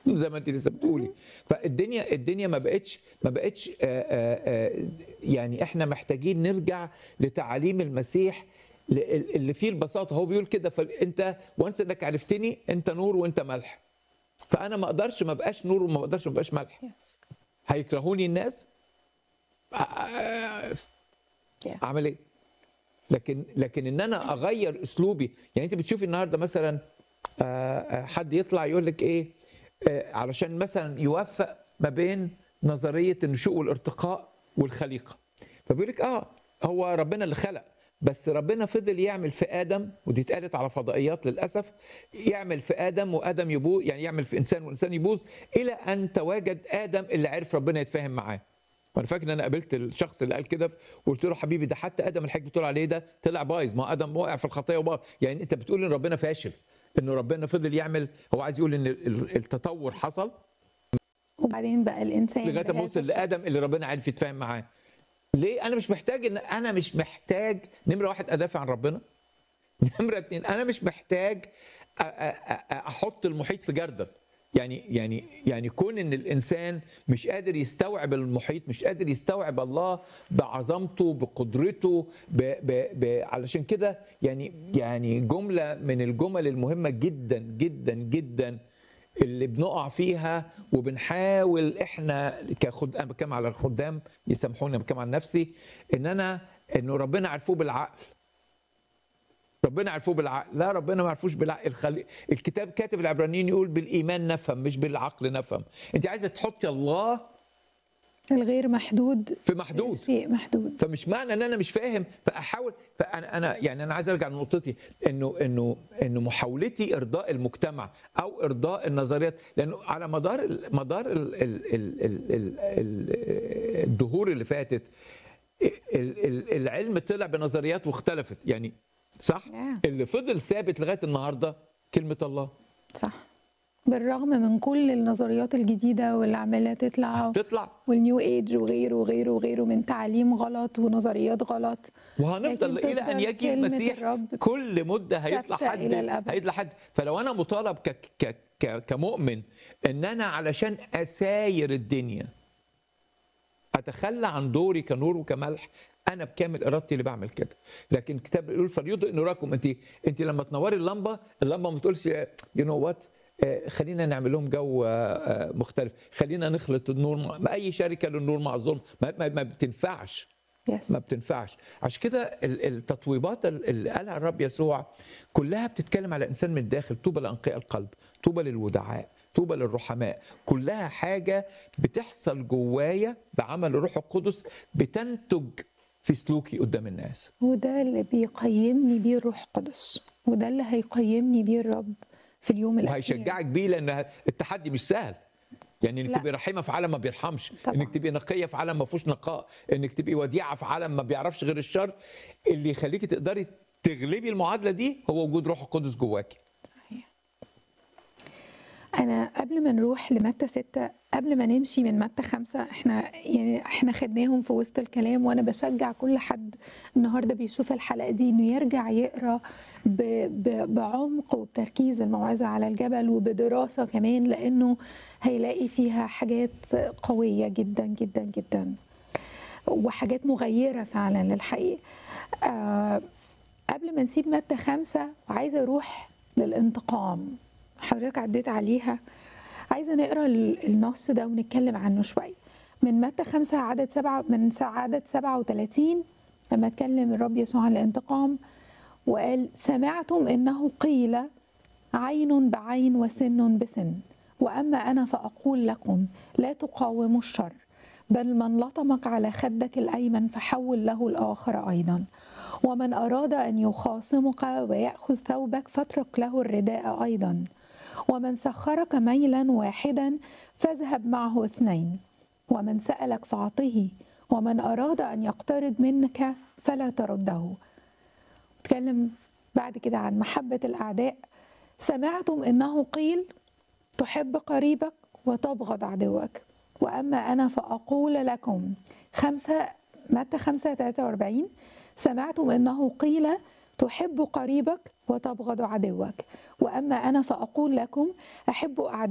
زي ما انت لسه بتقولي فالدنيا الدنيا ما بقتش ما بقتش آه، آه، آه، يعني احنا محتاجين نرجع لتعاليم المسيح ل- اللي فيه البساطه هو بيقول كده فانت وانس انك عرفتني انت نور وانت ملح فانا ما اقدرش ما بقاش نور وما اقدرش ما بقاش ملح يس هيكرهوني الناس آه، Yeah. اعمل ايه لكن لكن ان انا اغير اسلوبي يعني انت بتشوفي النهارده مثلا آه، آه، حد يطلع يقول لك ايه آه، علشان مثلا يوفق ما بين نظريه النشوء والارتقاء والخليقه فبيقول لك اه هو ربنا اللي خلق بس ربنا فضل يعمل في ادم ودي اتقالت على فضائيات للاسف يعمل في ادم وادم يبوظ يعني يعمل في انسان وانسان يبوظ الى ان تواجد ادم اللي عرف ربنا يتفاهم معاه وانا فاكر ان انا قابلت الشخص اللي قال كده وقلت له حبيبي ده حتى ادم الحاج بتقول عليه ده طلع بايظ ما ادم وقع في الخطيه وباظ يعني انت بتقول ان ربنا فاشل انه ربنا فضل يعمل هو عايز يقول ان ال- التطور حصل وبعدين بقى الانسان لغايه ما بهذا وصل الشكل. لادم اللي ربنا عارف يتفاهم معاه ليه انا مش محتاج ان انا مش محتاج نمره واحد ادافع عن ربنا نمره اتنين انا مش محتاج أ- أ- أ- احط المحيط في جردل يعني يعني يعني كون ان الانسان مش قادر يستوعب المحيط مش قادر يستوعب الله بعظمته بقدرته ب ب ب علشان كده يعني يعني جمله من الجمل المهمه جدا جدا جدا اللي بنقع فيها وبنحاول احنا كخد انا بتكلم على الخدام يسامحوني أنا بتكلم عن نفسي ان انا انه ربنا عرفوه بالعقل ربنا عرفوه بالعقل لا ربنا ما عرفوش بالعقل الخلي... الكتاب كاتب العبرانيين يقول بالايمان نفهم مش بالعقل نفهم انت عايزه تحطي الله الغير محدود في محدود شيء محدود فمش معنى ان انا مش فاهم فاحاول فانا انا يعني انا عايز ارجع لنقطتي انه انه انه محاولتي ارضاء المجتمع او ارضاء النظريات لانه على مدار ال- مدار ال- ال- ال- ال- ال- ال- الدهور اللي فاتت ال- ال- العلم طلع بنظريات واختلفت يعني صح Yeah. اللي فضل ثابت لغايه النهارده كلمه الله صح بالرغم من كل النظريات الجديدة واللي عمالة تطلع تطلع والنيو ايج وغيره وغيره وغيره من تعليم غلط ونظريات غلط وهنفضل لكن الى ان تفضل يجي كلمة المسيح الرب كل مده هيطلع ثابتة حد إلى الأبد. هيطلع حد فلو انا مطالب ك ك ك كمؤمن ان انا علشان اساير الدنيا اتخلى عن دوري كنور وكملح انا بكامل ارادتي اللي بعمل كده لكن الكتاب بيقول فليضئ نوركم انت انت لما تنوري اللمبه اللمبه ما تقولش يو نو وات خلينا نعمل لهم جو آه، آه، مختلف خلينا نخلط النور مع اي شركه للنور مع الظلم ما, ما, ما بتنفعش يس ما بتنفعش عشان كده ال- التطويبات ال- اللي قالها الرب يسوع كلها بتتكلم على انسان من الداخل طوبى لانقياء القلب طوبى للودعاء طوبى للرحماء كلها حاجه بتحصل جوايا بعمل الروح القدس بتنتج في سلوكي قدام الناس وده اللي بيقيمني بيه الروح القدس وده اللي هيقيمني بيه الرب في اليوم الأخير وهيشجعك بيه لان التحدي مش سهل يعني انك لا. تبقي رحيمه في عالم ما بيرحمش طبعا. انك تبقي نقيه في عالم ما فيهوش نقاء انك تبقي وديعه في عالم ما بيعرفش غير الشر اللي يخليكي تقدري تغلبي المعادله دي هو وجود روح القدس جواكي أنا قبل ما نروح لمتى ستة قبل ما نمشي من متى خمسة احنا يعني احنا خدناهم في وسط الكلام وأنا بشجع كل حد النهاردة بيشوف الحلقة دي إنه يرجع يقرأ ب ب بعمق وبتركيز الموعظة على الجبل وبدراسة كمان لأنه هيلاقي فيها حاجات قوية جدا جدا جدا وحاجات مغيرة فعلا للحقيقة آه قبل ما نسيب متى خمسة وعايزة أروح للانتقام حضرتك عديت عليها عايزة نقرا ال- النص ده ونتكلم عنه شوية من متى خمسة عدد سبعة من سا- عدد سبعة وثلاثين لما اتكلم الرب يسوع عن الانتقام وقال سمعتم انه قيل عين بعين وسن بسن واما انا فاقول لكم لا تقاوموا الشر بل من لطمك على خدك الايمن فحول له الاخر ايضا ومن اراد ان يخاصمك وياخذ ثوبك فاترك له الرداء ايضا ومن سخرك ميلا واحدا فاذهب معه اثنين ومن سالك فاعطه ومن اراد ان يقترض منك فلا ترده اتكلم بعد كده عن محبة الأعداء سمعتم إنه قيل تحب قريبك وتبغض عدوك وأما أنا فأقول لكم خمسة متى خمسة 43 سمعتم إنه قيل تحب قريبك وتبغض عدوك وأما أنا فأقول لكم أحب أعداء